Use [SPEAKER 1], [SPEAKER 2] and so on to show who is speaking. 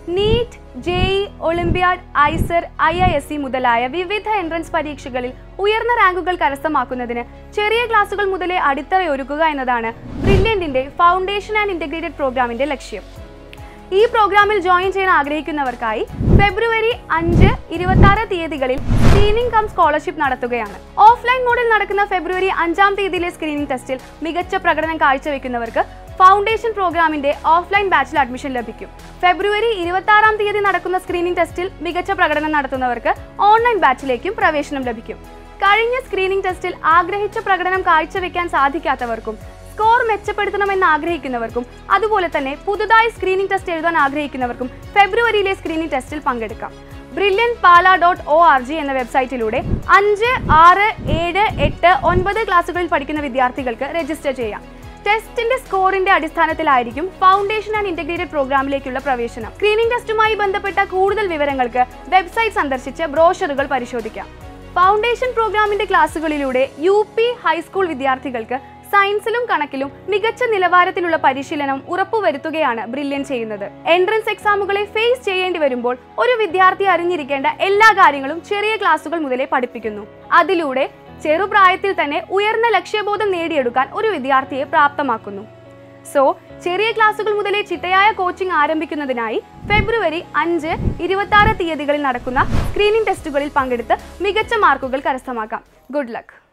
[SPEAKER 1] NEET JEE olympiad IISER I I S C മുതലായ വിവിധ entrance പരീക്ഷകളിൽ ഉയർന്ന റാങ്കുകൾ കരസ്ഥമാക്കുന്നതിന് ചെറിയ ക്ലാസുകൾ മുതലേ അടിത്തറയൊരുക്കുക എന്നതാണ് ബ്രില്യൻറ്റിന്റെ ഫൗണ്ടേഷൻ ആൻഡ് ഇന്റഗ്രേറ്റഡ് പ്രോഗ്രാമിന്റെ ലക്ഷ്യം ഈ പ്രോഗ്രാമിൽ ജോയിൻ ചെയ്യാൻ ആഗ്രഹിക്കുന്നവർക്കായി ഫെബ്രുവരി അഞ്ച് ഇരുപത്തി ആറ് തീയതികളിൽ സ്ക്രീനിംഗ് കം സ്കോളർഷിപ്പ് നടത്തുകയാണ് ഓഫ്ലൈൻ മോഡിൽ നടക്കുന്ന ഫെബ്രുവരി അഞ്ചാം തീയതിയിലെ സ്ക്രീനിംഗ് ടെസ്റ്റിൽ മികച്ച പ്രകടനം കാഴ്ചവെക്കുന്നവർക്ക് ഫൗണ്ടേഷൻ പ്രോഗ്രാമിന്റെ ഓഫ്ലൈൻ ബാച്ചിൽ അഡ്മിഷൻ ലഭിക്കും ഫെബ്രുവരി ഇരുപത്തി ആറാം തീയതി നടക്കുന്ന സ്ക്രീനിംഗ് ടെസ്റ്റിൽ മികച്ച പ്രകടനം നടത്തുന്നവർക്ക് ഓൺലൈൻ ബാച്ചിലേക്കും പ്രവേശനം ലഭിക്കും കഴിഞ്ഞ സ്ക്രീനിംഗ് ടെസ്റ്റിൽ ആഗ്രഹിച്ച പ്രകടനം കാഴ്ചവെക്കാൻ സാധിക്കാത്തവർക്കും സ്കോർ മെച്ചപ്പെടുത്തണമെന്ന് ആഗ്രഹിക്കുന്നവർക്കും അതുപോലെ തന്നെ പുതുതായി സ്ക്രീനിംഗ് ടെസ്റ്റ് എഴുതാൻ ആഗ്രഹിക്കുന്നവർക്കും ഫെബ്രുവരിയിലെ സ്ക്രീനിംഗ് ടെസ്റ്റിൽ പങ്കെടുക്കാം Brilliant Pala dot O R G എന്ന വെബ്സൈറ്റിലൂടെ അഞ്ച് ആറ് ഏഴ് എട്ട് ഒൻപത് ക്ലാസ്സുകളിൽ പഠിക്കുന്ന വിദ്യാർത്ഥികൾക്ക് രജിസ്റ്റർ ചെയ്യാം ടെസ്റ്റിന്റെ സ്കോറിന്റെ അടിസ്ഥാനത്തിലായിരിക്കും ഫൗണ്ടേഷൻ ആൻഡ് ഇന്റഗ്രേറ്റഡ് പ്രോഗ്രാമിലേക്കുള്ള പ്രവേശനം സ്ക്രീനിംഗ് ടെസ്റ്റുമായി ബന്ധപ്പെട്ട കൂടുതൽ വിവരങ്ങൾക്ക് വെബ്സൈറ്റ് സന്ദർശിച്ച് ബ്രോഷറുകൾ പരിശോധിക്കാം ഫൗണ്ടേഷൻ പ്രോഗ്രാമിന്റെ ക്ലാസ്സുകളിലൂടെ യു പി ഹൈസ്കൂൾ വിദ്യാർത്ഥികൾക്ക് സയൻസിലും കണക്കിലും മികച്ച നിലവാരത്തിലുള്ള പരിശീലനം ഉറപ്പുവരുത്തുകയാണ് ബ്രില്യൻ ചെയ്യുന്നത് എൻട്രൻസ് എക്സാമുകളെ ഫേസ് ചെയ്യേണ്ടി വരുമ്പോൾ ഒരു വിദ്യാർത്ഥി അറിഞ്ഞിരിക്കേണ്ട എല്ലാ കാര്യങ്ങളും ചെറിയ ക്ലാസ്സുകൾ മുതലേ പഠിപ്പിക്കുന്നു അതിലൂടെ ചെറുപ്രായത്തിൽ തന്നെ ഉയർന്ന ലക്ഷ്യബോധം നേടിയെടുക്കാൻ ഒരു വിദ്യാർത്ഥിയെ പ്രാപ്തമാക്കുന്നു സോ ചെറിയ ക്ലാസ്സുകൾ മുതലേ ചിട്ടയായ കോച്ചിംഗ് ആരംഭിക്കുന്നതിനായി ഫെബ്രുവരി അഞ്ച് ഇരുപത്തി ആറ് തീയതികളിൽ നടക്കുന്ന സ്ക്രീനിംഗ് ടെസ്റ്റുകളിൽ പങ്കെടുത്ത് മികച്ച മാർക്കുകൾ കരസ്ഥമാക്കാം ഗുഡ് ലക്ക്